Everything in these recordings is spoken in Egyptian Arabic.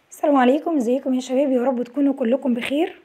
السلام عليكم ازيكم يا شباب يا رب تكونوا كلكم بخير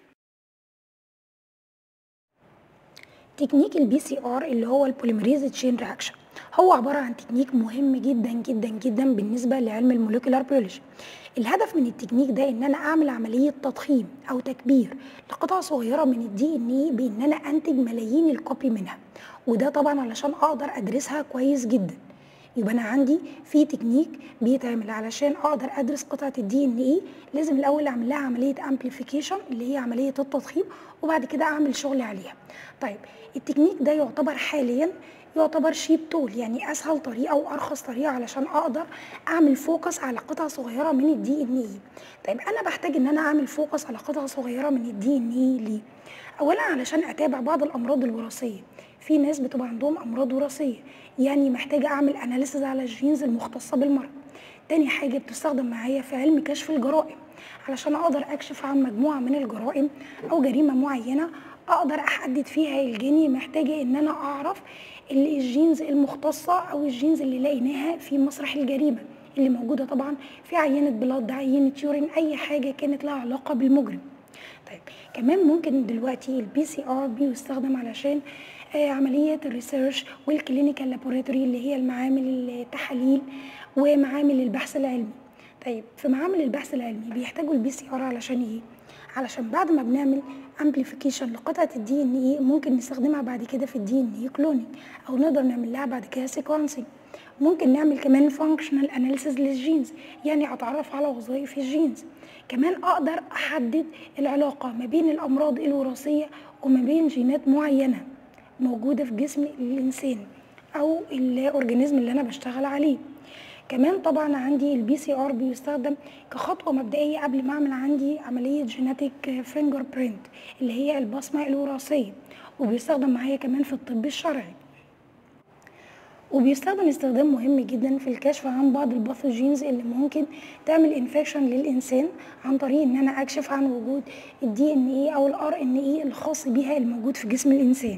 تكنيك البي سي ار اللي هو البوليمريز تشين رياكشن هو عباره عن تكنيك مهم جدا جدا جدا بالنسبه لعلم الموليكولار بيولوجي الهدف من التكنيك ده ان انا اعمل عمليه تضخيم او تكبير لقطع صغيره من الدي ان اي بان انا انتج ملايين الكوبي منها وده طبعا علشان اقدر ادرسها كويس جدا يبقى انا عندي في تكنيك بيتعمل علشان اقدر ادرس قطعه الدي ان اي لازم الاول اعمل لها عمليه امبليفيكيشن اللي هي عمليه التضخيم وبعد كده اعمل شغل عليها طيب التكنيك ده يعتبر حاليا يعتبر شيب تول يعني اسهل طريقه وارخص طريقه علشان اقدر اعمل فوكس على قطع صغيره من الدي ان اي طيب انا بحتاج ان انا اعمل فوكس على قطع صغيره من الدي ان اي ليه اولا علشان اتابع بعض الامراض الوراثيه في ناس بتبقى عندهم امراض وراثيه يعني محتاجه اعمل اناليسز على الجينز المختصه بالمرض تاني حاجه بتستخدم معايا في علم كشف الجرائم علشان اقدر اكشف عن مجموعه من الجرائم او جريمه معينه اقدر احدد فيها الجيني محتاجه ان انا اعرف الجينز المختصه او الجينز اللي لقيناها في مسرح الجريمه اللي موجوده طبعا في عينه بلاد عينه يورين اي حاجه كانت لها علاقه بالمجرم طيب كمان ممكن دلوقتي البي سي ار بيستخدم علشان آه عملية الريسيرش والكلينيكال لابوراتوري اللي هي المعامل التحاليل ومعامل البحث العلمي طيب في معامل البحث العلمي بيحتاجوا البي سي ار علشان ايه علشان بعد ما بنعمل امبليفيكيشن لقطعه الدي ان اي ممكن نستخدمها بعد كده في الدي ان اي كلونينج او نقدر نعمل لها بعد كده سيكونسنج ممكن نعمل كمان فانكشنال اناليسيز للجينز يعني اتعرف على وظائف الجينز كمان اقدر احدد العلاقه ما بين الامراض الوراثيه وما بين جينات معينه موجوده في جسم الانسان او الاورجانيزم اللي انا بشتغل عليه كمان طبعا عندي البي سي ار بيستخدم كخطوه مبدئيه قبل ما اعمل عندي عمليه جيناتيك فينجر برينت اللي هي البصمه الوراثيه وبيستخدم معايا كمان في الطب الشرعي وبيستخدم استخدام مهم جدا في الكشف عن بعض الباثوجينز اللي ممكن تعمل انفكشن للانسان عن طريق ان انا اكشف عن وجود الدي ان اي او الار ان اي الخاص بيها الموجود في جسم الانسان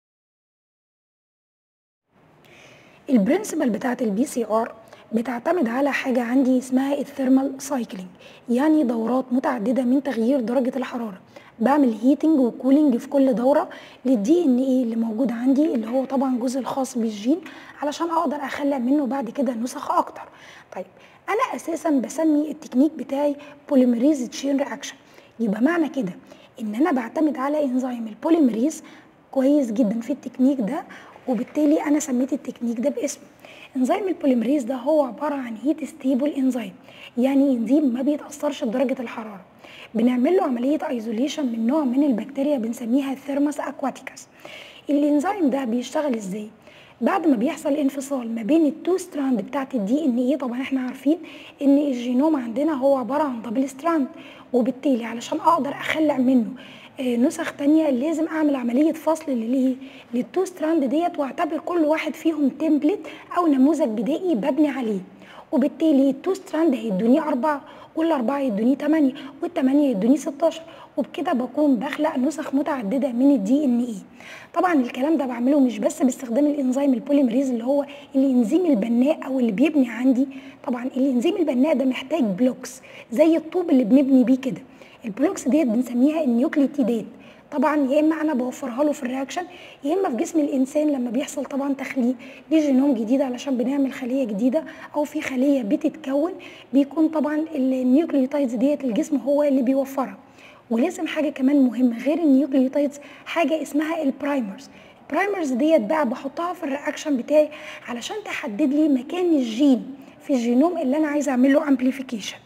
البرنسبل بتاعت البي سي ار بتعتمد على حاجة عندي اسمها الثيرمال سايكلينج يعني دورات متعددة من تغيير درجة الحرارة بعمل هيتنج وكولينج في كل دورة للدي ان اي اللي موجود عندي اللي هو طبعا جزء الخاص بالجين علشان اقدر اخلق منه بعد كده نسخ اكتر طيب انا اساسا بسمي التكنيك بتاعي بوليمريز تشين رياكشن يبقى معنى كده ان انا بعتمد على انزيم البوليمريز كويس جدا في التكنيك ده وبالتالي انا سميت التكنيك ده باسمه انزيم البوليمريز ده هو عباره عن هيت ستيبل انزيم يعني انزيم ما بيتاثرش بدرجه الحراره بنعمل له عمليه ايزوليشن من نوع من البكتيريا بنسميها ثيرموس اكواتيكاس الانزيم ده بيشتغل ازاي بعد ما بيحصل انفصال ما بين التو ستراند بتاعت الدي ان اي طبعا احنا عارفين ان الجينوم عندنا هو عباره عن دبل ستراند وبالتالي علشان اقدر اخلق منه نسخ تانية لازم اعمل عملية فصل للايه للتو ستراند ديت واعتبر كل واحد فيهم تمبلت او نموذج بدائي ببني عليه وبالتالي التو ستراند هيدوني أربعة والأربعة يدوني تمانية والتمانية يدوني ستاشر وبكده بكون بخلق نسخ متعددة من الدي ان اي طبعا الكلام ده بعمله مش بس باستخدام الانزيم البوليمريز اللي هو الانزيم البناء او اللي بيبني عندي طبعا الانزيم البناء ده محتاج بلوكس زي الطوب اللي بنبني بيه كده البلوكس ديت بنسميها النيوكليتيدات طبعا يا اما انا بوفرها له في الرياكشن يا اما في جسم الانسان لما بيحصل طبعا تخليق لجينوم جديد علشان بنعمل خليه جديده او في خليه بتتكون بيكون طبعا النيوكليوتايدز ديت الجسم هو اللي بيوفرها ولازم حاجه كمان مهمه غير النيوكليوتايدز حاجه اسمها البرايمرز البرايمرز ديت بقى بحطها في الرياكشن بتاعي علشان تحدد لي مكان الجين في الجينوم اللي انا عايزه اعمل له امبليفيكيشن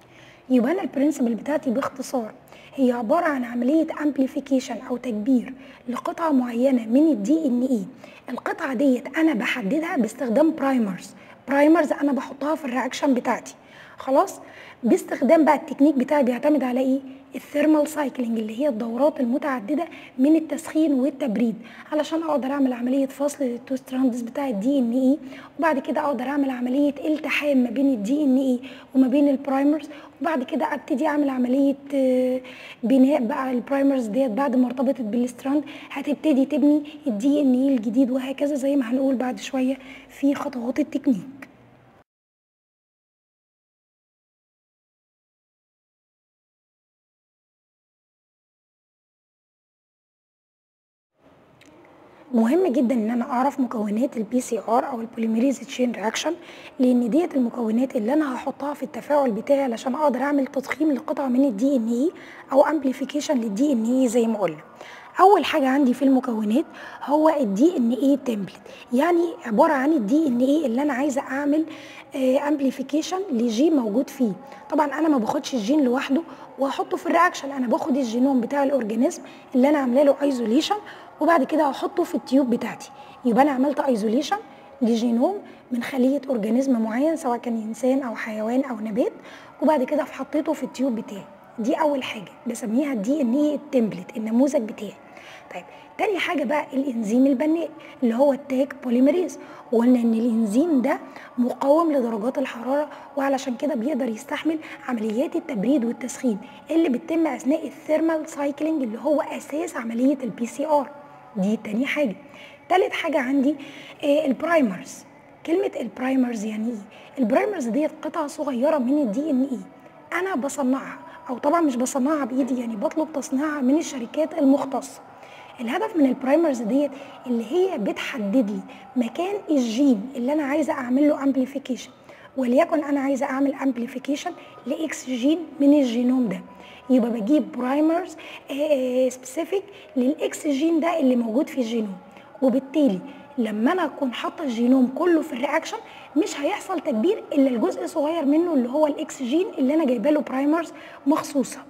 يبقى انا البرنسبل بتاعتي باختصار هي عبارة عن عملية امبليفيكيشن أو تكبير لقطعة معينة من الدي ان اي القطعة ديت أنا بحددها باستخدام برايمرز برايمرز أنا بحطها في الرياكشن بتاعتي خلاص باستخدام بقى التكنيك بتاعي بيعتمد على ايه الثيرمال سايكلينج اللي هي الدورات المتعدده من التسخين والتبريد علشان اقدر اعمل عمليه فصل للتو ستراندز بتاع الدي ان اي وبعد كده اقدر اعمل عمليه التحام ما بين الدي ان اي وما بين البرايمرز وبعد كده ابتدي اعمل عمليه بناء بقى البرايمرز ديت بعد ما ارتبطت بالستراند هتبتدي تبني الدي ان اي الجديد وهكذا زي ما هنقول بعد شويه في خطوات التكنيك مهم جدا ان انا اعرف مكونات البي سي ار او البوليميريز تشين رياكشن لان ديت المكونات اللي انا هحطها في التفاعل بتاعي علشان اقدر اعمل تضخيم لقطعه من الدي ان اي او امبليفيكيشن للدي ان اي زي ما قلنا اول حاجه عندي في المكونات هو الدي ان اي تمبلت يعني عباره عن الدي ان اي اللي انا عايزه اعمل امبليفيكيشن لجين موجود فيه طبعا انا ما باخدش الجين لوحده واحطه في الرياكشن انا باخد الجينوم بتاع الاورجانيزم اللي انا عامله له ايزوليشن وبعد كده هحطه في التيوب بتاعتي يبقى انا عملت ايزوليشن لجينوم من خليه اورجانيزم معين سواء كان انسان او حيوان او نبات وبعد كده حطيته في التيوب بتاعي دي اول حاجه بسميها الدي ان اي التمبلت النموذج بتاعي طيب تاني حاجه بقى الانزيم البناء اللي هو التاج بوليميريز وقلنا ان الانزيم ده مقاوم لدرجات الحراره وعلشان كده بيقدر يستحمل عمليات التبريد والتسخين اللي بتتم اثناء الثيرمال سايكلينج اللي هو اساس عمليه البي سي ار دي تاني حاجه تالت حاجه عندي آه البرايمرز كلمه البرايمرز يعني ايه البرايمرز ديت قطعه صغيره من الدي ان اي انا بصنعها او طبعا مش بصنعها بايدي يعني بطلب تصنيعها من الشركات المختصه الهدف من البرايمرز ديت اللي هي بتحدد لي مكان الجين اللي انا عايزه اعمل له امبليفيكيشن وليكن انا عايزه اعمل امبليفيكيشن لاكس جين من الجينوم ده يبقى بجيب برايمرز سبيسيفيك للاكس جين ده اللي موجود في الجينوم وبالتالي لما انا اكون حاطه الجينوم كله في الرياكشن مش هيحصل تكبير الا الجزء صغير منه اللي هو الاكس جين اللي انا جايبه له برايمرز مخصوصه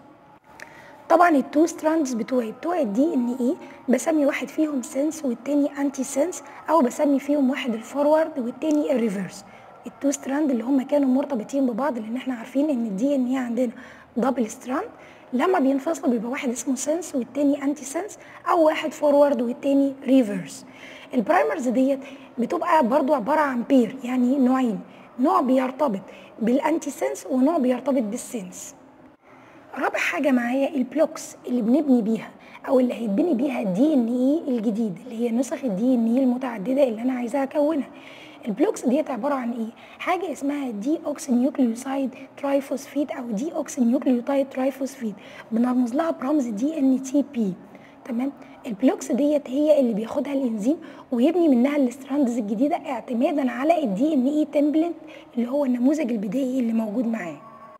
طبعا التو ستراندز بتوعي بتوع الدي ان اي بسمي واحد فيهم سنس والتاني انتي سنس او بسمي فيهم واحد الفورورد والتاني الريفرس التو ستراند اللي هم كانوا مرتبطين ببعض لان احنا عارفين ان الدي ان اي عندنا دبل ستراند لما بينفصلوا بيبقى واحد اسمه سنس والتاني انتي سنس او واحد فورورد والتاني ريفرس البرايمرز ديت بتبقى برضو عباره عن بير يعني نوعين نوع بيرتبط بالانتي سنس ونوع بيرتبط بالسنس رابع حاجة معايا البلوكس اللي بنبني بيها او اللي هيتبني بيها الدي ان اي الجديد اللي هي نسخ الدي ان اي المتعددة اللي انا عايزاها اكونها البلوكس ديت عبارة عن ايه؟ حاجة اسمها دي اوكسي نيوكليوسايد ترايفوسفيد او دي اوكسي نيوكليوتايد ترايفوسفيد بنرمز لها برمز دي ان تي بي تمام البلوكس ديت هي اللي بياخدها الانزيم ويبني منها الستراندز الجديده اعتمادا على الدي ان اي تمبلت اللي هو النموذج البدائي اللي موجود معاه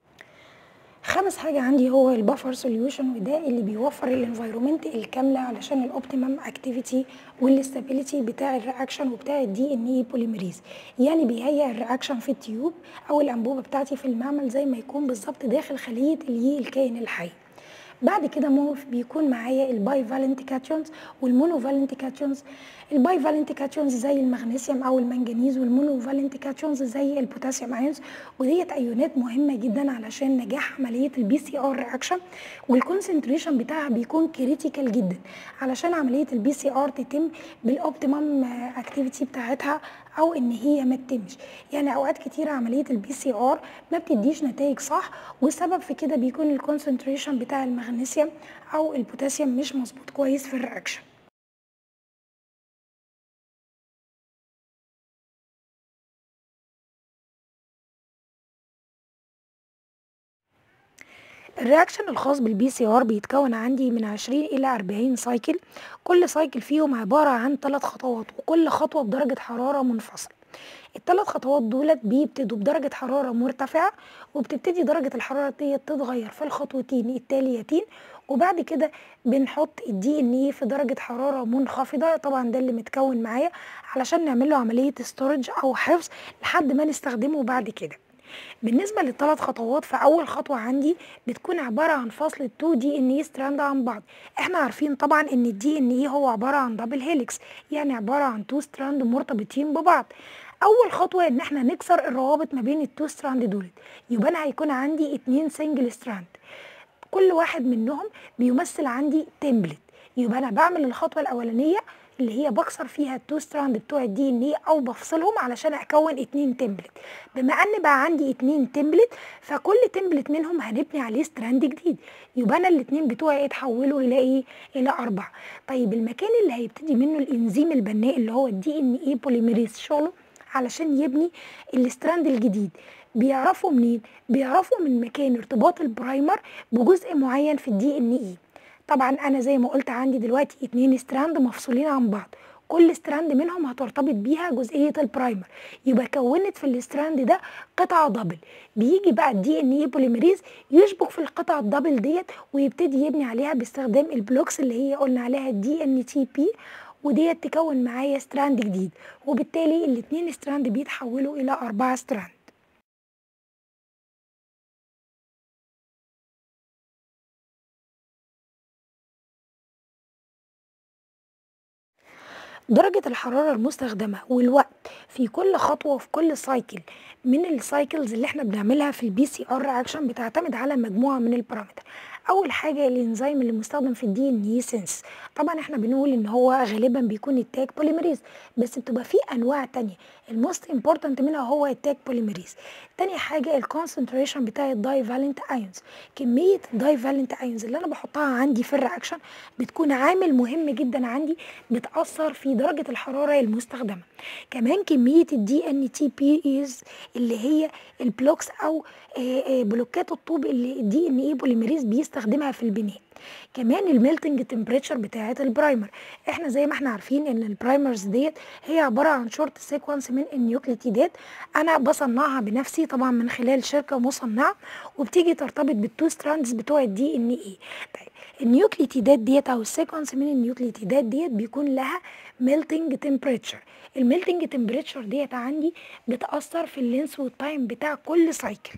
خامس حاجة عندي هو البفر سوليوشن وده اللي بيوفر الانفايرومنت الكاملة علشان الاوبتيمم اكتيفيتي والاستابيليتي بتاع الرياكشن وبتاع الدي ان اي بوليميريز يعني بيهيئ الرياكشن في التيوب او الانبوبة بتاعتي في المعمل زي ما يكون بالظبط داخل خلية الكائن الحي بعد كده بيكون معايا الباي فالنت كاتيونز والمونو فالنت كاتيونز الباي فالنت كاتيونز زي المغنيسيوم او المنجنيز والمونو فالنت كاتيونز زي البوتاسيوم ايونز وديت ايونات مهمه جدا علشان نجاح عمليه البي سي ار رياكشن والكونسنتريشن بتاعها بيكون كريتيكال جدا علشان عمليه البي سي ار تتم بالاوبتيمم اكتيفيتي بتاعتها او ان هي ما تتمش يعني اوقات كتيره عمليه البي سي ار ما بتديش نتائج صح والسبب في كده بيكون الكونسنتريشن بتاع المغنيسيوم او البوتاسيوم مش مظبوط كويس في الرياكشن الرياكشن الخاص بالبي سي ار بيتكون عندي من 20 الى 40 سايكل كل سايكل فيهم عباره عن ثلاث خطوات وكل خطوه بدرجه حراره منفصله الثلاث خطوات دولت بيبتدوا بدرجة حرارة مرتفعة وبتبتدي درجة الحرارة دي تتغير في الخطوتين التاليتين وبعد كده بنحط الدي ان اي في درجة حرارة منخفضة طبعا ده اللي متكون معايا علشان نعمل له عملية ستورج او حفظ لحد ما نستخدمه بعد كده بالنسبة للثلاث خطوات فأول خطوة عندي بتكون عبارة عن فصل التو دي ان اي ستراند عن بعض احنا عارفين طبعا ان الدي ان اي هو عبارة عن دبل هيليكس يعني عبارة عن تو ستراند مرتبطين ببعض اول خطوه ان احنا نكسر الروابط ما بين التو ستراند دولت يبقى انا هيكون عندي اتنين سنجل ستراند كل واحد منهم بيمثل عندي تمبلت يبقى انا بعمل الخطوه الاولانيه اللي هي بكسر فيها التو ستراند بتوع الدي ان اي او بفصلهم علشان اكون اتنين تمبلت بما ان بقى عندي اتنين تمبلت فكل تمبلت منهم هنبني عليه ستراند جديد يبقى انا الاتنين بتوعي اتحولوا الى ايه الى اربعه طيب المكان اللي هيبتدي منه الانزيم البناء اللي هو الدي ان اي بوليميريز شغله علشان يبني الستراند الجديد بيعرفوا منين بيعرفوا من مكان ارتباط البرايمر بجزء معين في الدي ان اي طبعا انا زي ما قلت عندي دلوقتي اتنين ستراند مفصولين عن بعض كل ستراند منهم هترتبط بيها جزئيه البرايمر يبقى كونت في الستراند ده قطعه دبل بيجي بقى الدي ان اي بوليميريز يشبك في القطعه الدبل ديت ويبتدي يبني عليها باستخدام البلوكس اللي هي قلنا عليها الدي ان تي بي وديت تكون معايا ستراند جديد وبالتالي الاتنين ستراند بيتحولوا الى اربعة ستراند درجة الحرارة المستخدمة والوقت في كل خطوة وفي كل سايكل من السايكلز اللي احنا بنعملها في البي سي ار رياكشن بتعتمد على مجموعة من البارامتر اول حاجه الانزيم اللي مستخدم في الدي ان اي سنس طبعا احنا بنقول ان هو غالبا بيكون التاج بوليميريز بس بتبقى في انواع تانية الموست امبورتنت منها هو التاج بوليميريز تاني حاجه الكونسنتريشن بتاع الداي فالنت ايونز كميه الداي فالنت ايونز اللي انا بحطها عندي في الرياكشن بتكون عامل مهم جدا عندي بتاثر في درجه الحراره المستخدمه كمان كميه الدي ان تي بي ايز اللي هي البلوكس او بلوكات الطوب اللي الدي ان اي بوليميريز بيستخدمها في البناء كمان الميلتنج تمبريتشر بتاعه البرايمر احنا زي ما احنا عارفين ان البرايمرز ديت هي عباره عن شورت سيكونس من النيوكليتيدات انا بصنعها بنفسي طبعا من خلال شركه مصنعه وبتيجي ترتبط بالتو ستراندز بتوع الدي ان اي طيب النيوكليتيدات ديت او السيكونس من النيوكليتيدات ديت بيكون لها ميلتنج تمبريتشر الميلتنج تمبريتشر ديت عندي بتاثر في اللينس والتايم بتاع كل سايكل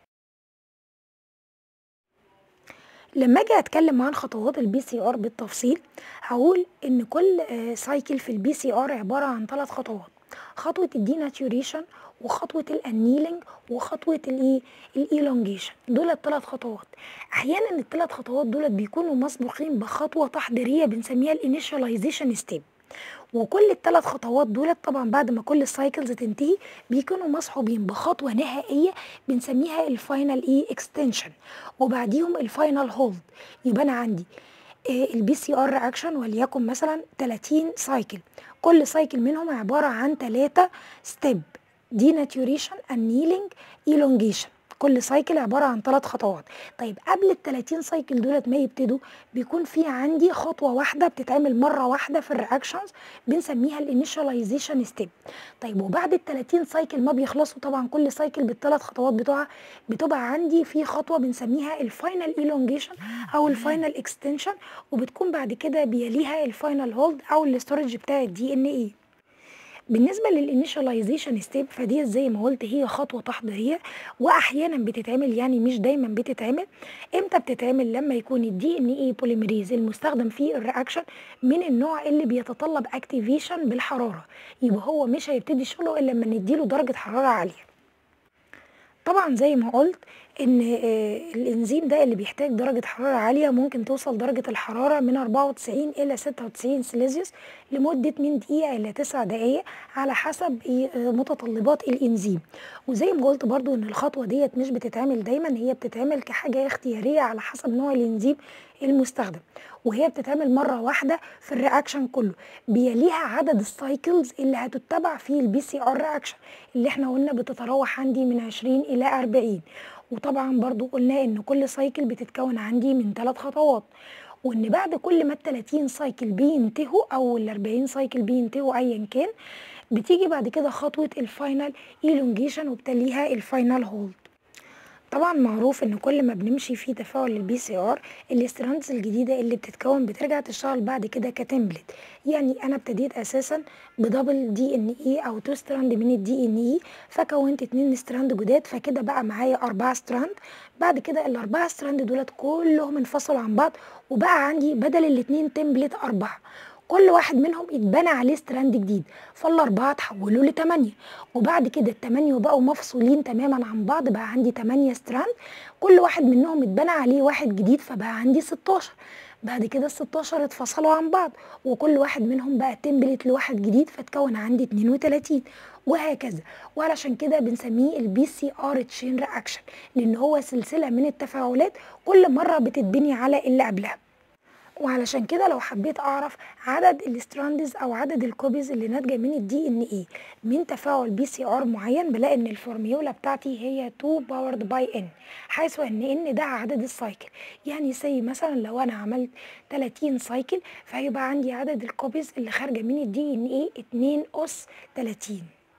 لما اجي اتكلم عن خطوات البي سي ار بالتفصيل هقول ان كل سايكل في البي سي ار عباره عن ثلاث خطوات خطوه الديناتوريشن وخطوه الانيلنج وخطوه الايه الايلونجيشن دول الثلاث خطوات احيانا الثلاث خطوات دول بيكونوا مسبوقين بخطوه تحضيريه بنسميها الانيشاليزيشن ستيب وكل الثلاث خطوات دولت طبعا بعد ما كل السايكلز تنتهي بيكونوا مصحوبين بخطوه نهائيه بنسميها الفاينل اي اكستنشن وبعديهم الفاينل هولد يبقى انا عندي البي سي ار رياكشن وليكن مثلا 30 سايكل كل سايكل منهم عباره عن 3 ستيب ديناتوريشن انيلينج ايلونجيشن كل سايكل عباره عن ثلاث خطوات طيب قبل ال 30 سايكل دولت ما يبتدوا بيكون في عندي خطوه واحده بتتعمل مره واحده في الرياكشنز بنسميها الانيشاليزيشن ستيب طيب وبعد ال 30 سايكل ما بيخلصوا طبعا كل سايكل بالثلاث خطوات بتوعها بتبقى عندي في خطوه بنسميها الفاينل ايلونجيشن او الفاينل اكستنشن وبتكون بعد كده بيليها الفاينل هولد او الاستورج بتاع الدي ان اي بالنسبه للانيشاليزيشن ستيب فدي زي ما قلت هي خطوه تحضيريه واحيانا بتتعمل يعني مش دايما بتتعمل امتى بتتعمل لما يكون الدي ان اي بوليميريز المستخدم في الرياكشن من النوع اللي بيتطلب اكتيفيشن بالحراره يبقى هو مش هيبتدي شغله الا لما نديله درجه حراره عاليه طبعا زي ما قلت ان الانزيم ده اللي بيحتاج درجة حرارة عالية ممكن توصل درجة الحرارة من 94 الى 96 سيليزيوس لمدة من دقيقة الى 9 دقايق على حسب متطلبات الانزيم وزي ما قلت برضو ان الخطوة ديت مش بتتعمل دايما هي بتتعمل كحاجة اختيارية على حسب نوع الانزيم المستخدم وهي بتتعمل مرة واحدة في الرياكشن كله بيليها عدد السايكلز اللي هتتبع في البي سي ار رياكشن اللي احنا قلنا بتتراوح عندي من 20 الى 40 وطبعا برضو قلنا ان كل سايكل بتتكون عندي من ثلاث خطوات وان بعد كل ما ال 30 سايكل بينتهوا او ال 40 سايكل بينتهوا ايا كان بتيجي بعد كده خطوه الفاينل ايلونجيشن وبتليها الفاينل هولد طبعا معروف ان كل ما بنمشي في تفاعل البي سي ار الاستراندز الجديده اللي بتتكون بترجع تشتغل بعد كده كتمبلت يعني انا ابتديت اساسا بدبل دي ان اي او تو ستراند من الدي ان اي فكونت اتنين ستراند جداد فكده بقى معايا اربعة ستراند بعد كده الاربعة ستراند دولت كلهم انفصلوا عن بعض وبقى عندي بدل الاتنين تمبلت اربعة كل واحد منهم اتبنى عليه ستراند جديد فالاربعه اتحولوا لتمانية وبعد كده التمانية بقوا مفصولين تماما عن بعض بقى عندي تمانية ستراند كل واحد منهم اتبنى عليه واحد جديد فبقى عندي 16 بعد كده ال 16 اتفصلوا عن بعض وكل واحد منهم بقى تمبلت لواحد جديد فتكون عندي 32 وهكذا وعلشان كده بنسميه البي سي ار تشين رياكشن لان هو سلسله من التفاعلات كل مره بتتبني على اللي قبلها وعلشان كده لو حبيت اعرف عدد الستراندز او عدد الكوبيز اللي ناتجه من الدي ان ايه من تفاعل بي سي ار معين بلاقي ان الفورميولا بتاعتي هي 2 باورد باي ان حيث ان ان ده عدد السايكل يعني زي مثلا لو انا عملت 30 سايكل فهيبقى عندي عدد الكوبيز اللي خارجه من الدي ان ايه 2 اس 30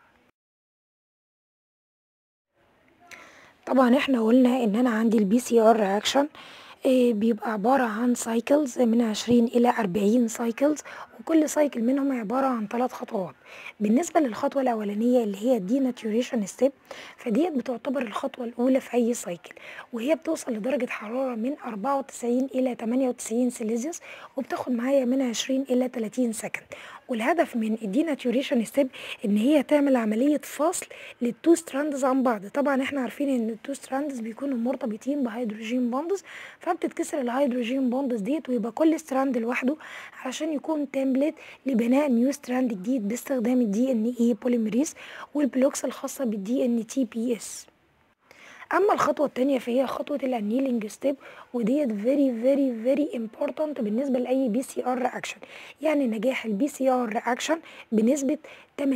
طبعا احنا قلنا ان انا عندي البي سي ار رياكشن بيبقى عبارة عن سايكلز من 20 إلى 40 سايكلز وكل سايكل منهم عبارة عن ثلاث خطوات بالنسبة للخطوة الأولانية اللي هي الدي ناتوريشن ستيب فديت بتعتبر الخطوة الأولى في أي سايكل وهي بتوصل لدرجة حرارة من 94 إلى 98 سيليزيوس وبتاخد معايا من 20 إلى 30 سكند والهدف من الدي ناتوريشن ستيب ان هي تعمل عمليه فصل للتو ستراندز عن بعض طبعا احنا عارفين ان التو ستراندز بيكونوا مرتبطين بهيدروجين بوندز فبتتكسر الهيدروجين بوندز ديت ويبقى كل ستراند لوحده علشان يكون تمبلت لبناء نيو ستراند جديد باستخدام الدي ان اي بوليمريز والبلوكس الخاصه بالدي ان تي بي اس اما الخطوه الثانيه فهي خطوه الانيلينج ستيب وديت فيري فيري فيري امبورتنت بالنسبه لاي بي سي ار رياكشن يعني نجاح البي سي ار رياكشن بنسبه 80%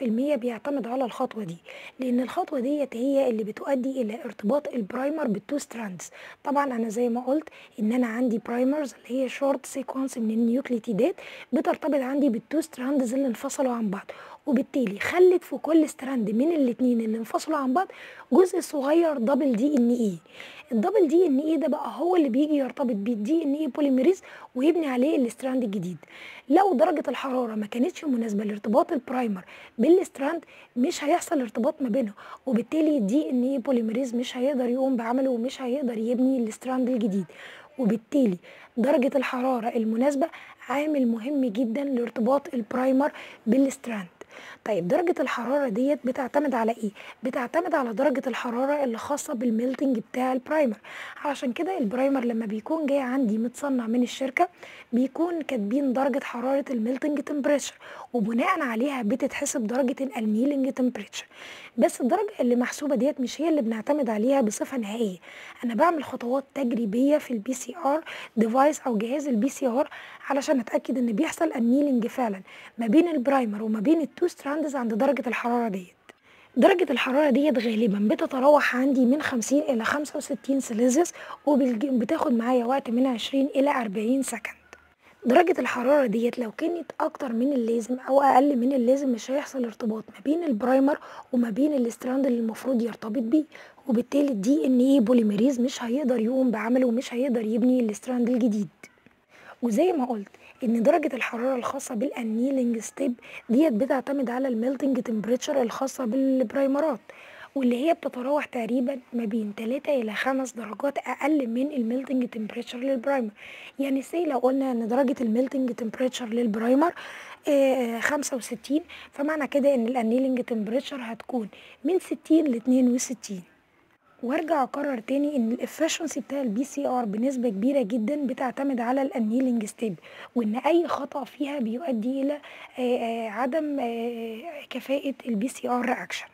بيعتمد على الخطوه دي لان الخطوه ديت هي اللي بتؤدي الى ارتباط البرايمر بالتو ستراندز طبعا انا زي ما قلت ان انا عندي برايمرز اللي هي شورت سيكونس من النيوكليتيدات بترتبط عندي بالتو ستراندز اللي انفصلوا عن بعض وبالتالي خلت في كل ستراند من الاتنين اللي انفصلوا عن بعض جزء صغير دبل دي ان اي الدبل دي ان اي ده بقى هو اللي بيجي يرتبط بالدي ان اي بوليميريز ويبني عليه الستراند الجديد لو درجة الحرارة ما كانتش مناسبة لارتباط البرايمر بالستراند مش هيحصل ارتباط ما بينهم وبالتالي الدي ان اي بوليميريز مش هيقدر يقوم بعمله ومش هيقدر يبني الستراند الجديد وبالتالي درجة الحرارة المناسبة عامل مهم جدا لارتباط البرايمر بالستراند طيب درجة الحرارة ديت بتعتمد على ايه؟ بتعتمد على درجة الحرارة اللي خاصة بالميلتنج بتاع البرايمر علشان كده البرايمر لما بيكون جاي عندي متصنع من الشركة بيكون كاتبين درجة حرارة الميلتنج تمبريتشر وبناء عليها بتتحسب درجة الانيلنج تمبريتشر بس الدرجة اللي محسوبة ديت مش هي اللي بنعتمد عليها بصفة نهائية انا بعمل خطوات تجريبية في البي سي ار ديفايس او جهاز البي سي ار علشان اتاكد ان بيحصل انيلنج فعلا ما بين البرايمر وما بين التو ستراندز عند درجة الحرارة ديت درجة الحرارة ديت غالبا بتتراوح عندي من 50 إلى 65 سيليزيوس وبتاخد معايا وقت من 20 إلى 40 سكند درجة الحرارة ديت لو كانت أكتر من اللازم أو أقل من اللازم مش هيحصل ارتباط ما بين البرايمر وما بين الستراند اللي المفروض يرتبط بيه وبالتالي الدي ان اي بوليميريز مش هيقدر يقوم بعمله ومش هيقدر يبني الستراند الجديد وزي ما قلت ان درجة الحرارة الخاصة بالانيلنج ستيب ديت بتعتمد على الميلتنج تمبريتشر الخاصة بالبرايمرات واللي هي بتتراوح تقريبا ما بين 3 الى 5 درجات اقل من الميلتنج تمبريتشر للبرايمر يعني سي لو قلنا ان درجة الميلتنج تمبريتشر للبرايمر آه 65 فمعنى كده ان الانيلنج تمبريتشر هتكون من 60 ل 62 وارجع اكرر تاني ان الافشنسي بتاع البي سي ار بنسبه كبيره جدا بتعتمد على الانيلنج ستيب وان اي خطا فيها بيؤدي الى آآ آآ عدم آآ كفاءه البي سي ار رياكشن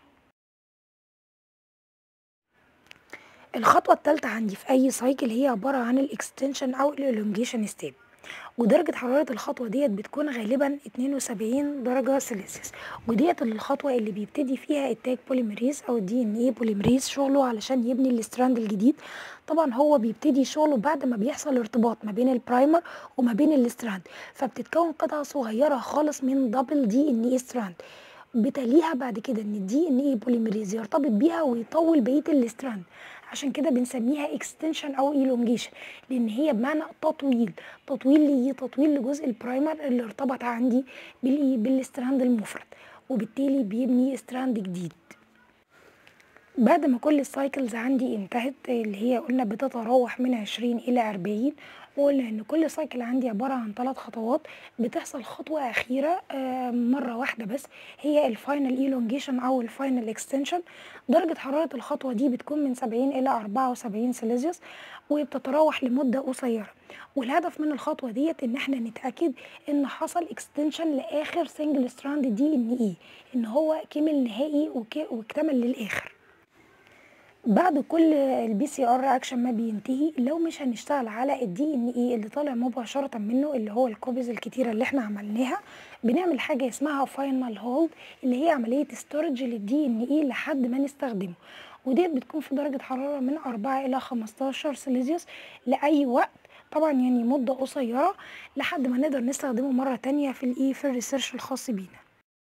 الخطوه الثالثه عندي في اي سايكل هي عباره عن الاكستنشن او الالونجيشن ستيب ودرجة حرارة الخطوة ديت بتكون غالبا 72 درجة سلسيوس وديت الخطوة اللي بيبتدي فيها التاج بوليمريز او الدي ان اي بوليمريز شغله علشان يبني الاستراند الجديد طبعا هو بيبتدي شغله بعد ما بيحصل ارتباط ما بين البرايمر وما بين الاستراند فبتتكون قطعة صغيرة خالص من دبل دي ان اي ستراند بتليها بعد كده ان الدي ان اي بوليمريز يرتبط بيها ويطول بقيه الاستراند عشان كده بنسميها اكستنشن او ايلونجيشن لان هي بمعنى تطويل تطويل ليه تطويل لجزء البرايمر اللي ارتبط عندي بالايه بالاستراند المفرد وبالتالي بيبني استراند جديد بعد ما كل السايكلز عندي انتهت اللي هي قلنا بتتراوح من 20 الى 40 وقلنا ان كل سايكل عندي عباره عن ثلاث خطوات بتحصل خطوه اخيره مره واحده بس هي الفاينل ايلونجيشن او الفاينل اكستنشن درجه حراره الخطوه دي بتكون من 70 الى 74 سيليزيوس وبتتراوح لمده قصيره والهدف من الخطوه ديت ان احنا نتاكد ان حصل اكستنشن لاخر سنجل ستراند دي ان اي ان هو كمل نهائي واكتمل للاخر بعد كل البي سي ار رياكشن ما بينتهي لو مش هنشتغل على الدي ان اي اللي طالع مباشره منه اللي هو الكوبيز الكتيره اللي احنا عملناها بنعمل حاجه اسمها فاينل هولد اللي هي عمليه ستورج للدي ان اي لحد ما نستخدمه وديت بتكون في درجه حراره من 4 الى 15 سلسيوس لاي وقت طبعا يعني مده قصيره لحد ما نقدر نستخدمه مره تانية في الايه في الريسيرش الخاص بينا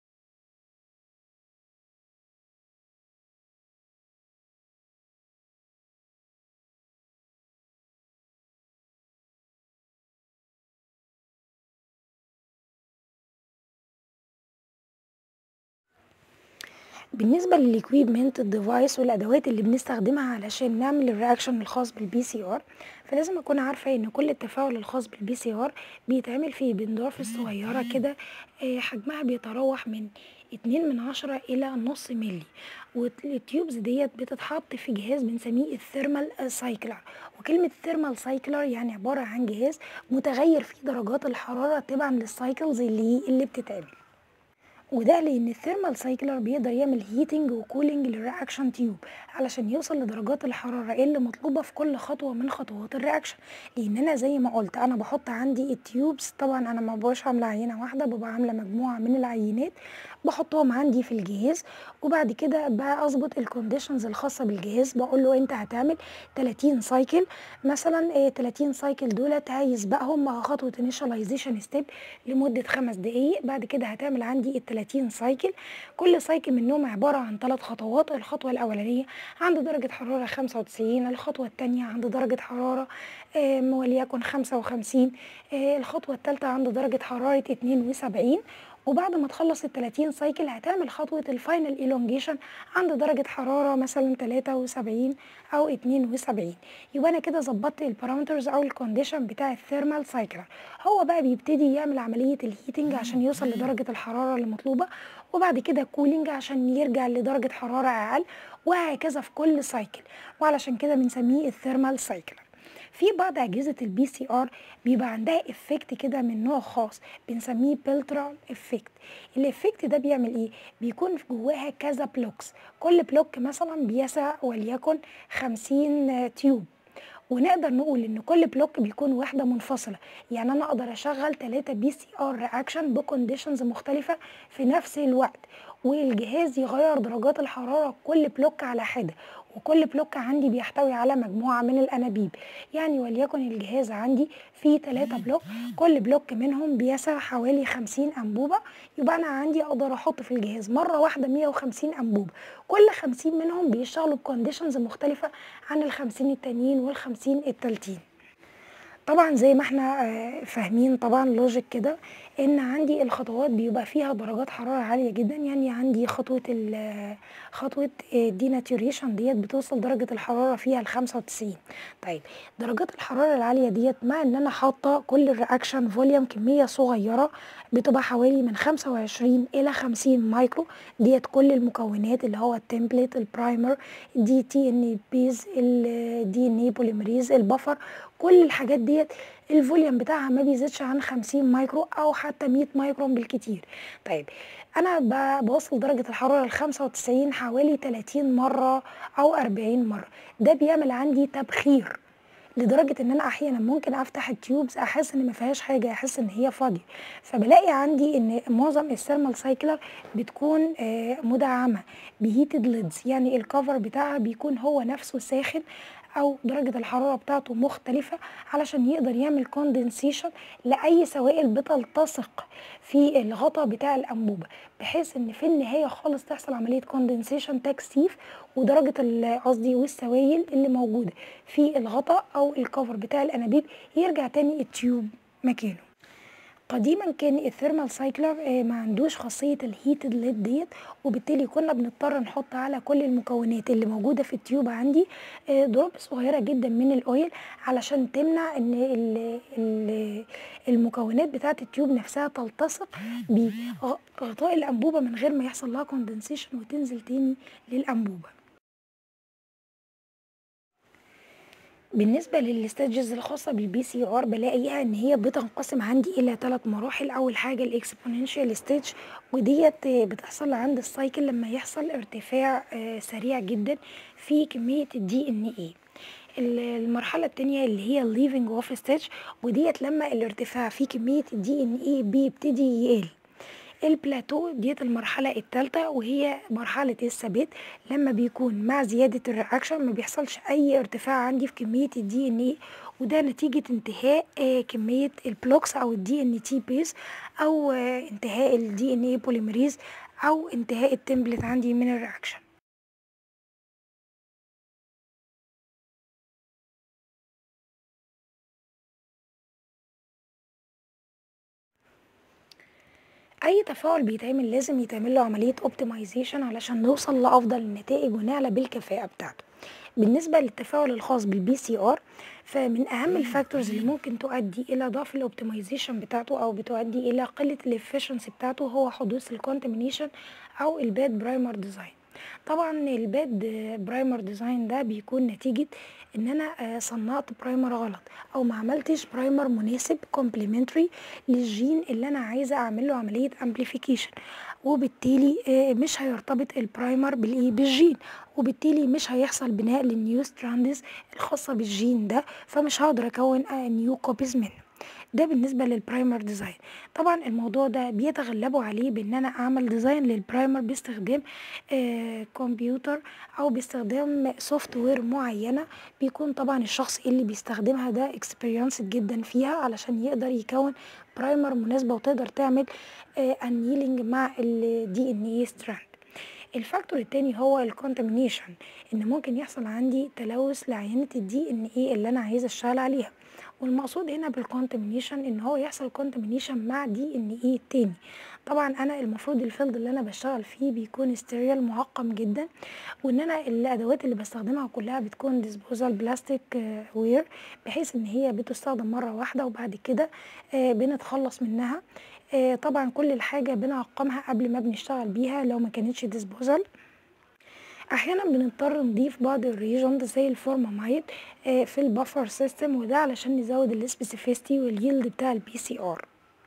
بالنسبه للاكويبمنت الديفايس والادوات اللي بنستخدمها علشان نعمل الرياكشن الخاص بالبي سي ار فلازم اكون عارفه ان كل التفاعل الخاص بالبي سي ار بيتعمل في بنداف صغيره كده آه، حجمها بيتراوح من اتنين من عشرة إلى نص ملي والتيوبز ديت بتتحط في جهاز بنسميه الثيرمال سايكلر وكلمة ثيرمال سايكلر يعني عبارة عن جهاز متغير فيه درجات الحرارة تبعا للسايكلز اللي اللي بتتعمل وده لان الثيرمال سايكلر بيقدر يعمل هيتنج وكولينج للرياكشن تيوب علشان يوصل لدرجات الحراره اللي مطلوبه في كل خطوه من خطوات الرياكشن لان انا زي ما قلت انا بحط عندي التيوبس طبعا انا ما ببقاش عامله عينه واحده ببقى عامله مجموعه من العينات بحطهم عندي في الجهاز وبعد كده بقى اظبط الكونديشنز الخاصه بالجهاز بقول له انت هتعمل 30 سايكل مثلا ايه 30 سايكل دولت هيسبقهم مع خطوه انيشاليزيشن ستيب لمده خمس دقائق بعد كده هتعمل عندي ال 30 سايكل كل سايكل منهم عباره عن ثلاث خطوات الخطوه الاولانيه عند درجه حراره 95 الخطوه الثانيه عند درجه حراره آه وليكن 55 آه الخطوه الثالثه عند درجه حراره 72 وبعد ما تخلص ال 30 سايكل هتعمل خطوة الفاينل إيلونجيشن عند درجة حرارة مثلا 73 أو 72 يبقى أنا كده ظبطت البارامترز أو الكونديشن بتاع الثيرمال سايكلر هو بقى بيبتدي يعمل عملية الهيتنج عشان يوصل لدرجة الحرارة المطلوبة وبعد كده كولينج عشان يرجع لدرجة حرارة أقل وهكذا في كل سايكل وعلشان كده بنسميه الثيرمال سايكلر في بعض اجهزه البي سي ار بيبقى عندها افكت كده من نوع خاص بنسميه بيلترال افكت الافكت ده بيعمل ايه بيكون في جواها كذا بلوكس كل بلوك مثلا بيسع وليكن 50 تيوب ونقدر نقول ان كل بلوك بيكون وحده منفصله يعني انا اقدر اشغل 3 بي سي ار رياكشن بكونديشنز مختلفه في نفس الوقت والجهاز يغير درجات الحراره كل بلوك على حده وكل بلوك عندي بيحتوي على مجموعة من الأنابيب يعني وليكن الجهاز عندي فيه 3 بلوك كل بلوك منهم بيسع حوالي 50 أنبوبة يبقى أنا عندي أقدر أحط في الجهاز مرة واحدة 150 أنبوبة كل 50 منهم بيشتغلوا بكونديشنز مختلفة عن ال 50 التانيين وال 50 التالتين طبعا زي ما احنا آه، فاهمين طبعا لوجيك كده ان عندي الخطوات بيبقى فيها درجات حراره عاليه جدا يعني عندي خطوه ال خطوه الديناتوريشن ديت بتوصل درجه الحراره فيها ل 95 طيب درجات الحراره العاليه ديت مع ان انا حاطه كل الرياكشن فوليوم كميه صغيره بتبقى حوالي من 25 الى 50 مايكرو ديت كل المكونات اللي هو التمبلت البرايمر دي تي ان بيز الدي ان اي بوليمريز البفر كل الحاجات ديت الفوليوم بتاعها ما بيزيدش عن 50 مايكرو او حتى 100 مايكرون بالكتير طيب انا ب- بوصل درجه الحراره ل 95 حوالي 30 مره او 40 مره ده بيعمل عندي تبخير لدرجه ان انا احيانا ممكن افتح التيوبز احس ان ما فيهاش حاجه احس ان هي فاضيه فبلاقي عندي ان معظم الثيرمال سايكلر بتكون آه، مدعمه بهيتد ليدز يعني الكفر بتاعها بيكون هو نفسه ساخن او درجه الحراره بتاعته مختلفه علشان يقدر يعمل كوندنسيشن لاي سوائل بتلتصق في الغطاء بتاع الانبوبه بحيث ان في النهايه خالص تحصل عمليه كوندنسيشن تكثيف ودرجه ال- قصدي والسوائل اللي موجوده في الغطاء او الكفر بتاع الانابيب يرجع تاني التيوب مكانه قديما كان الثيرمال سايكلر آه، ما عندوش خاصيه الهيتد ليد ديت وبالتالي كنا بنضطر نحط على كل المكونات اللي موجوده في التيوب عندي آه، دروب صغيره جدا من الاويل علشان تمنع ان ال- ال- المكونات بتاعه التيوب نفسها تلتصق بغطاء الانبوبه من غير ما يحصل لها كوندنسيشن وتنزل تاني للانبوبه بالنسبة للستيجز الخاصة بالبي سي ار بلاقيها ان هي بتنقسم عندي الى ثلاث مراحل اول حاجة الاكسبوننشال ستيج وديت بتحصل عند السايكل لما يحصل ارتفاع آه، سريع جدا في كمية الدي ان اي المرحلة التانية اللي هي الليفنج اوف ستيج وديت لما الارتفاع في كمية الدي ان اي بيبتدي يقل البلاتو ديت المرحلة الثالثة وهي مرحلة الثبات لما بيكون مع زيادة الرياكشن ما بيحصلش أي ارتفاع عندي في كمية الدي ان اي وده نتيجة انتهاء آه، كمية البلوكس أو الدي ان تي بيس أو آه، انتهاء الدي ان اي بوليمريز أو انتهاء التمبلت عندي من الرياكشن اي تفاعل بيتعمل لازم يتعمل له عمليه اوبتمايزيشن علشان نوصل لافضل النتائج ونعلى بالكفاءه بتاعته بالنسبه للتفاعل الخاص بالبي سي ار فمن اهم الفاكتورز اللي ممكن تؤدي الى ضعف الاوبتمايزيشن بتاعته او بتؤدي الى قله الافشنسي بتاعته هو حدوث الكونتامينيشن او الباد برايمر ديزاين طبعا الباد برايمر ديزاين ده بيكون نتيجة ان انا آه، صنعت برايمر غلط او ما عملتش برايمر مناسب كومبلمنتري للجين اللي انا عايزة اعمل له عملية امبليفيكيشن وبالتالي آه، مش هيرتبط البرايمر بالايه بالجين وبالتالي مش هيحصل بناء للنيو ستراندز الخاصة بالجين ده فمش هقدر اكون نيو كوبيز منه ده بالنسبه للبرايمر ديزاين طبعا الموضوع ده بيتغلبوا عليه بان انا اعمل ديزاين للبرايمر باستخدام آه كمبيوتر او باستخدام سوفت وير معينه بيكون طبعا الشخص اللي بيستخدمها ده اكسبيرينس جدا فيها علشان يقدر يكون برايمر مناسبه وتقدر تعمل آه انيلينج مع الدي ان اي ستراند الفاكتور التاني هو الكونتامينيشن ان ممكن يحصل عندي تلوث لعينه الدي ان اي اللي انا عايزه اشتغل عليها والمقصود هنا بالكونتامينيشن ان هو يحصل كونتامينيشن مع دي ان اي التاني طبعا انا المفروض الفيلد اللي انا بشتغل فيه بيكون ستيريال معقم جدا وان انا الادوات اللي بستخدمها كلها بتكون ديسبوزال بلاستيك وير بحيث ان هي بتستخدم مره واحده وبعد كده آه، بنتخلص منها آه، طبعا كل الحاجه بنعقمها قبل ما بنشتغل بيها لو ما كانتش ديسبوزال احيانا بنضطر نضيف بعض الريجنت زي الفورمامايد آه، في البفر سيستم وده علشان نزود السبيسيفيستي واليلد بتاع البي سي ار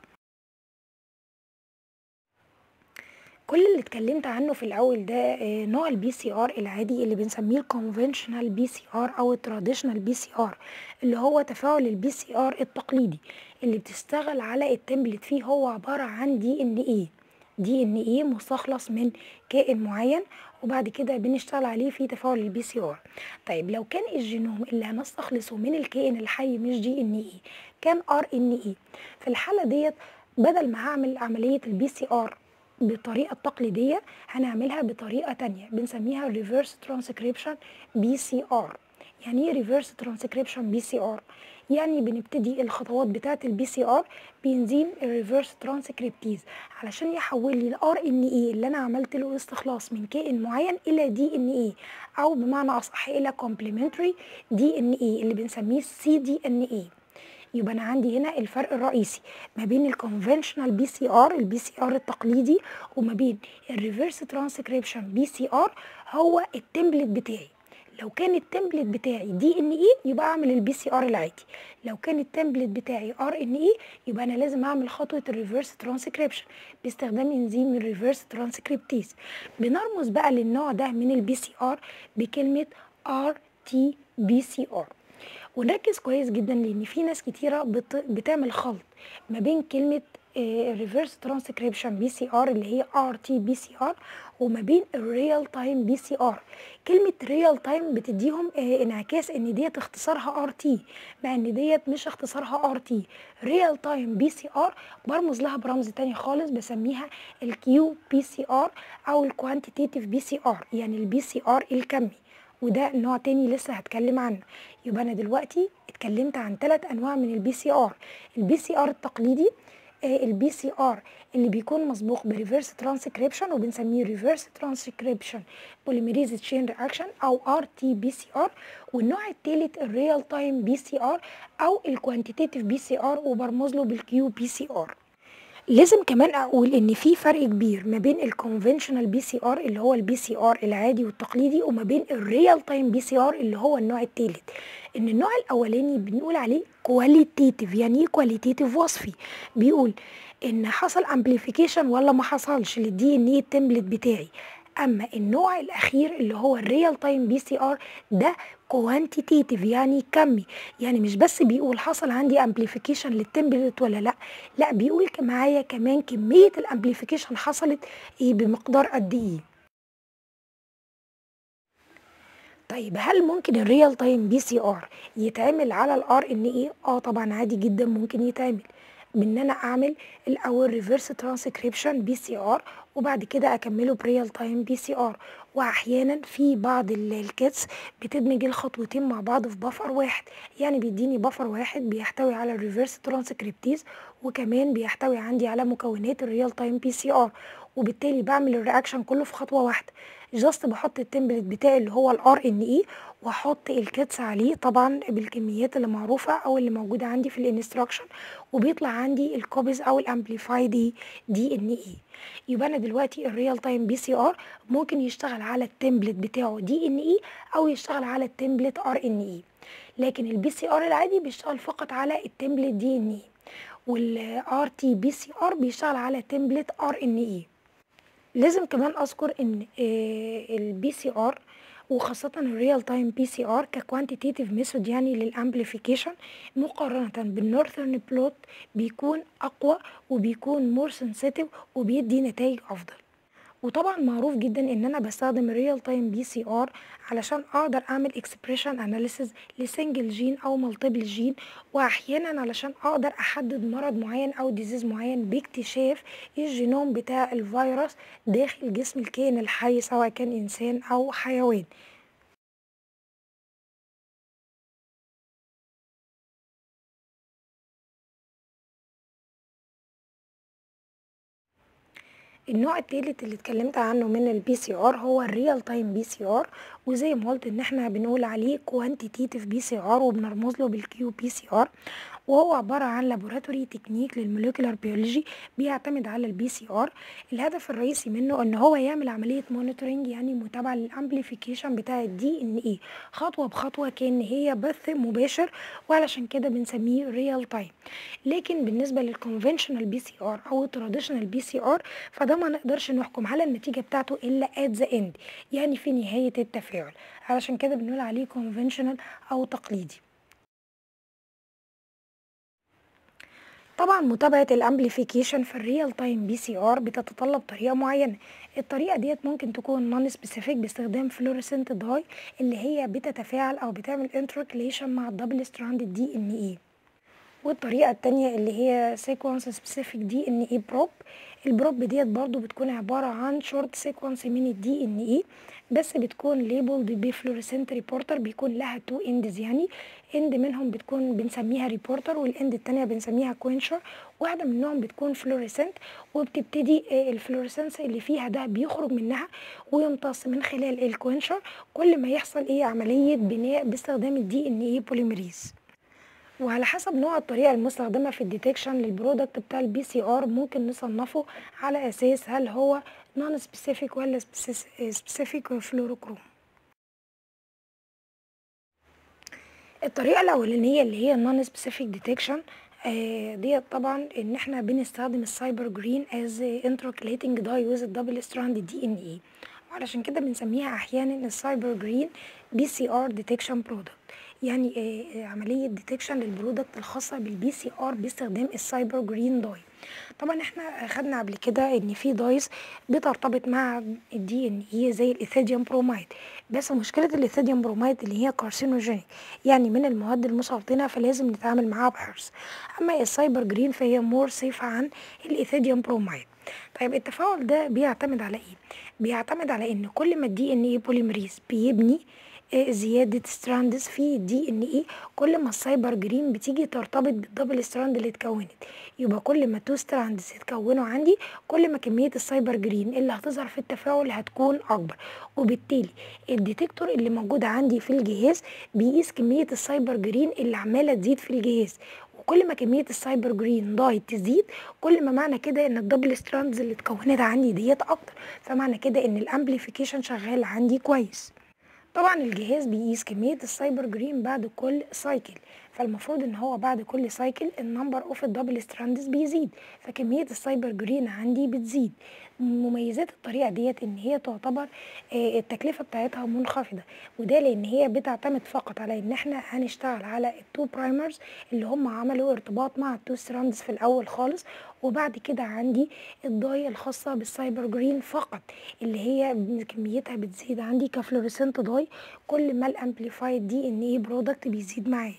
كل اللي اتكلمت عنه في الاول ده آه، نوع البي سي ار العادي اللي بنسميه الكونفنشنال بي سي ار او التراديشنال بي سي ار اللي هو تفاعل البي سي ار التقليدي اللي بتشتغل على التمبلت فيه هو عباره عن دي ان ايه دي ان ايه مستخلص من كائن معين وبعد كده بنشتغل عليه في تفاعل البي سي ار طيب لو كان الجينوم اللي هنستخلصه من الكائن الحي مش دي ان ايه كان ار ان ايه في الحاله ديت بدل ما هعمل عمليه البي سي ار بالطريقه التقليديه هنعملها بطريقه تانية بنسميها ريفرس ترانسكريبشن بي سي ار يعني ايه ريفرس ترانسكريبشن بي سي ار يعني بنبتدي الخطوات بتاعه البي سي ار بانزيم الريفرس ترانسكريبتيز علشان يحول لي الار ان اي اللي انا عملت له استخلاص من كائن معين الى دي ان اي او بمعنى اصح الى كومبلمنتري دي ان اي اللي بنسميه سي دي ان اي يبقى انا عندي هنا الفرق الرئيسي ما بين الكونفنشنال بي سي ار البي سي ار التقليدي وما بين الريفرس ترانسكريبشن بي سي ار هو التمبلت بتاعي لو كان التمبلت بتاعي دي ان اي يبقى اعمل البي سي ار العادي لو كان التمبلت بتاعي ار ان اي يبقى انا لازم اعمل خطوه الريفرس ترانسكريبشن باستخدام انزيم الريفرس ترانسكريبتيز بنرمز بقى للنوع ده من البي سي ار بكلمه ار تي بي سي ار ونركز كويس جدا لان في ناس كتيره بت... بتعمل خلط ما بين كلمه ريفرس ترانسكريبشن بي سي ار اللي هي ار تي بي سي ار وما بين الريال تايم بي سي ار كلمه ريال تايم بتديهم آه، انعكاس ان ديت اختصارها ار تي مع ان ديت مش اختصارها ار تي ريال تايم بي سي ار برمز لها برمز تاني خالص بسميها الكيو بي سي ار او الكوانتيتيف بي سي ار يعني البي سي ار الكمي وده نوع تاني لسه هتكلم عنه يبقى انا دلوقتي اتكلمت عن ثلاث انواع من البي سي ار البي سي ار التقليدي البي سي ار اللي بيكون مسبوق بريفرس ترانسكريبشن وبنسميه ريفرس ترانسكريبشن بوليميريز تشين رياكشن او ار تي بي سي ار والنوع الثالث الريال تايم بي سي ار او الكوانتيتيف بي سي ار وبرمز له بالكيو بي سي ار لازم كمان اقول ان في فرق كبير ما بين الكونفنشنال بي سي ار اللي هو البي سي ار العادي والتقليدي وما بين الريال تايم بي سي ار اللي هو النوع الثالث ان النوع الاولاني بنقول عليه كواليتيتيف يعني ايه كواليتيتيف وصفي بيقول ان حصل امبليفيكيشن ولا ما حصلش للدي ان ايه التمبلت بتاعي اما النوع الاخير اللي هو الريال تايم بي سي ار ده كوانتيتيف يعني كمي يعني مش بس بيقول حصل عندي امبليفيكيشن للتمبلت ولا لا لا بيقول معايا كمان كميه الامبليفيكيشن حصلت ايه بمقدار قد ايه طيب هل ممكن الريال تايم بي سي ار يتعمل على الار ان ايه اه طبعا عادي جدا ممكن يتعمل بان انا اعمل الاول ريفرس ترانسكريبشن بي سي ار وبعد كده اكمله بريال تايم بي سي ار واحيانا في بعض الكيتس بتدمج الخطوتين مع بعض في بفر واحد يعني بيديني بفر واحد بيحتوي على الريفرس ترانسكريبتيز وكمان بيحتوي عندي على مكونات الريال تايم بي سي ار وبالتالي بعمل الرياكشن كله في خطوه واحده جاست بحط التمبلت بتاعي اللي هو الار ان اي واحط الكيتس عليه طبعا بالكميات اللي معروفه او اللي موجوده عندي في الانستراكشن وبيطلع عندي الكوبيز او الامبليفايد دي ان اي يبقى انا دلوقتي الريال تايم بي سي ار ممكن يشتغل على التمبلت بتاعه دي ان اي او يشتغل على التمبلت ار ان اي لكن البي سي ار العادي بيشتغل فقط على التمبلت دي ان اي والار تي بي سي ار بيشتغل على تمبلت ار ان اي لازم كمان اذكر ان البي سي ار وخاصة الريال تايم بي سي ار ككوانتيتيف ميثود يعني للامبليفيكيشن مقارنة بالنورثرن بلوت بيكون اقوى وبيكون مور سنسيتيف وبيدي نتائج افضل وطبعا معروف جدا ان انا بستخدم الريال تايم بي سي ار علشان اقدر اعمل اكسبريشن اناليسيز لسنجل جين او مالتيبل جين واحيانا علشان اقدر احدد مرض معين او ديزيز معين باكتشاف الجينوم بتاع الفيروس داخل جسم الكائن الحي سواء كان انسان او حيوان النوع التالت اللي اتكلمت عنه من البي سي ار هو الريال تايم بي سي ار وزي ما قلت ان احنا بنقول عليه كوانتيتيف بي سي ار وبنرمز له بالكيو بي سي ار وهو عبارة عن لابوراتوري تكنيك للموليكولار بيولوجي بيعتمد على البي سي ار الهدف الرئيسي منه ان هو يعمل عملية مونيتورنج يعني متابعة للامبليفيكيشن بتاع الدي ان اي خطوة بخطوة كأن هي بث مباشر وعلشان كده بنسميه ريال تايم لكن بالنسبة للكونفنشنال بي سي ار او التراديشنال بي سي ار فده ما نقدرش نحكم على النتيجة بتاعته الا ات ذا اند يعني في نهاية التفاعل علشان كده بنقول عليه كونفنشنال او تقليدي طبعا متابعة الامبليفيكيشن في الريال تايم بي سي ار بتتطلب طريقة معينة الطريقة ديت ممكن تكون نون سبيسيفيك باستخدام فلوريسنت داي اللي هي بتتفاعل او بتعمل انتركليشن مع الدبل ستراند دي ان اي والطريقة التانية اللي هي سيكونس سبيسيفيك دي ان اي بروب البروب ديت برضو بتكون عبارة عن شورت سيكونس من الدي ان اي بس بتكون ليبلد بفلوريسنت ريبورتر بيكون لها تو اندز يعني اند منهم بتكون بنسميها ريبورتر والاند التانية بنسميها كوينشر واحدة منهم بتكون فلوريسنت وبتبتدي الفلوريسنس اللي فيها ده بيخرج منها ويمتص من خلال الكوينشر كل ما يحصل ايه عملية بناء باستخدام الدي ان اي بوليمريز وعلى حسب نوع الطريقة المستخدمة في الديتكشن للبرودكت بتاع البي سي ار ممكن نصنفه على اساس هل هو نون سبيسيفيك ولا سبيسيفيك فلوروكروم الطريقة الأولانية اللي هي النون سبيسيفيك ديتكشن ديت طبعا ان احنا بنستخدم السايبر جرين از انتركليتنج داي ويز الدبل ستراند دي ان اي وعلشان كده بنسميها احيانا السايبر جرين بي سي ار ديتكشن برودكت يعني آه عمليه ديتكشن للبرودكت الخاصه بالبي سي ار باستخدام السايبر جرين داي طبعا احنا خدنا قبل كده ان في دايز بترتبط مع الدي ان اي زي الايثيديوم برومايد بس مشكله الايثيديوم برومايد اللي هي كارسينوجينيك يعني من المواد المسرطنه فلازم نتعامل معاها بحرص اما السايبر جرين فهي مور سيف عن الايثيديوم برومايد طيب التفاعل ده بيعتمد على ايه بيعتمد على ان كل ما الدي ان اي بوليمريز بيبني زيادة ستراندز في الدي ان اي كل ما السايبر جرين بتيجي ترتبط بالدبل ستراند اللي اتكونت يبقى كل ما تو ستراندز اتكونوا عندي كل ما كمية السايبر جرين اللي هتظهر في التفاعل هتكون اكبر وبالتالي الديتكتور اللي موجود عندي في الجهاز بيقيس كمية السايبر جرين اللي عمالة تزيد في الجهاز وكل ما كميه السايبر جرين داي تزيد كل ما معنى كده ان الدبل ستراندز اللي اتكونت عندي ديت اكتر فمعنى كده ان الامبليفيكيشن شغال عندي كويس طبعا الجهاز بيقيس كميه السايبر جرين بعد كل سايكل فالمفروض ان هو بعد كل سايكل النمبر اوف الدبل ستراندز بيزيد فكميه السايبر جرين عندي بتزيد مميزات الطريقه ديت ان هي تعتبر آه، التكلفه بتاعتها منخفضه وده لان هي بتعتمد فقط على ان احنا هنشتغل على التو برايمرز اللي هم عملوا ارتباط مع التو ستراندز في الاول خالص وبعد كده عندي الضاي الخاصه بالسايبر جرين فقط اللي هي كميتها بتزيد عندي كفلوريسنت ضاي كل ما الامبليفايد دي ان ايه برودكت بيزيد معايا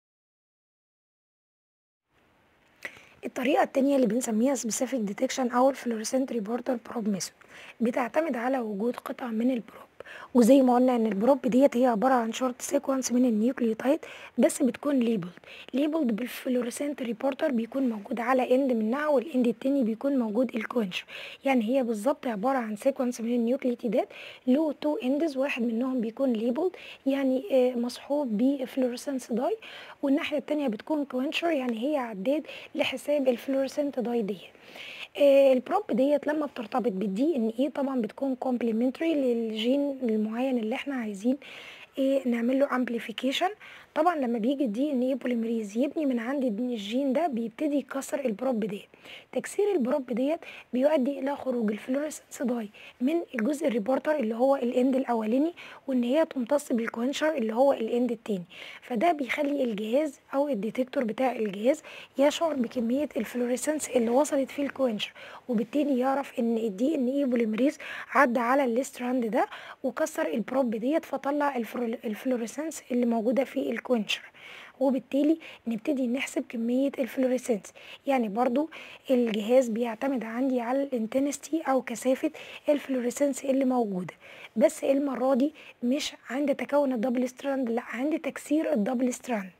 الطريقة التانية اللي بنسميها specific detection أو الفلوريسنت ريبورتر بروب ميثود بتعتمد على وجود قطع من البروب وزي ما قلنا ان البروب ديت هي عبارة عن شورت سيكونس من النيوكليوتايد بس بتكون ليبلد ليبلد بالفلوريسنت ريبورتر بيكون موجود على اند منها والاند التاني بيكون موجود الكوينشر يعني هي بالظبط عبارة عن سيكونس من النيوكليوتيدات له تو اندز واحد منهم بيكون ليبلد يعني آه، مصحوب بفلوريسنس داي والناحية التانية بتكون كوينشر يعني هي عداد لحساب الفلوريسنت داي ديت آه، البروب ديت لما بترتبط بالدي ان ايه طبعا بتكون كومبلمنتري للجين المعين اللي احنا عايزين ايه نعمل له امبليفيكيشن طبعا لما بيجي الدي ان ايه بوليمريز يبني من عند الجين ده بيبتدي يكسر البروب ديت تكسير البروب ديت بيؤدي الى خروج الفلوريسنس داي من الجزء الريبورتر اللي هو الاند الاولاني وان هي تمتص بالكوينشر اللي هو الاند التاني فده بيخلي الجهاز او الديتكتور بتاع الجهاز يشعر بكميه الفلوريسنس اللي وصلت في الكوينشر وبالتالي يعرف ان الدي ان ايه بوليمريز عدى على الستراند ده وكسر البروب ديت فطلع الفلور- الفلوريسنس اللي موجوده في الكوينشر وبالتالي نبتدي نحسب كمية الفلوريسنس يعني برضو الجهاز بيعتمد عندي على الانتنستي او كثافة الفلوريسنس اللي موجودة بس المرة دي مش عند تكون الدبل ستراند لا عند تكسير الدبل ستراند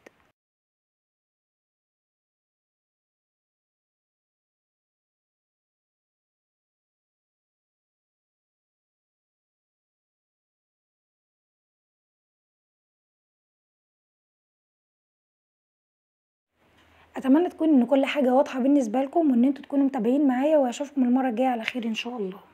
اتمنى تكون ان كل حاجه واضحه بالنسبه لكم وان انتوا تكونوا متابعين معايا واشوفكم المره الجايه على خير ان شاء الله